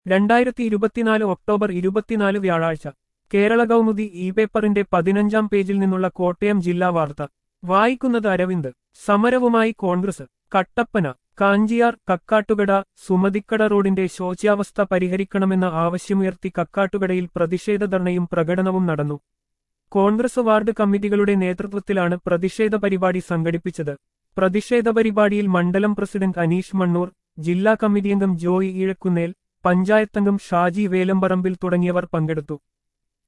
രണ്ടായിരത്തി ഇരുപത്തിനാല് ഒക്ടോബർ ഇരുപത്തിനാല് വ്യാഴാഴ്ച കേരള കൗമുദി ഇ പേപ്പറിന്റെ പതിനഞ്ചാം പേജിൽ നിന്നുള്ള കോട്ടയം ജില്ലാ വാർത്ത വായിക്കുന്നത് അരവിന്ദ് സമരവുമായി കോൺഗ്രസ് കട്ടപ്പന കാഞ്ചിയാർ കക്കാട്ടുകട സുമതിക്കട റോഡിന്റെ ശോച്യാവസ്ഥ പരിഹരിക്കണമെന്ന ആവശ്യമുയർത്തി കക്കാട്ടുകടയിൽ പ്രതിഷേധ ധർണയും പ്രകടനവും നടന്നു കോൺഗ്രസ് വാർഡ് കമ്മിറ്റികളുടെ നേതൃത്വത്തിലാണ് പ്രതിഷേധ പരിപാടി സംഘടിപ്പിച്ചത് പ്രതിഷേധ പരിപാടിയിൽ മണ്ഡലം പ്രസിഡന്റ് അനീഷ് മണ്ണൂർ ജില്ലാ കമ്മിറ്റി അംഗം ജോയി ഈഴക്കുന്നേൽ പഞ്ചായത്തംഗം ഷാജി വേലമ്പറമ്പിൽ തുടങ്ങിയവർ പങ്കെടുത്തു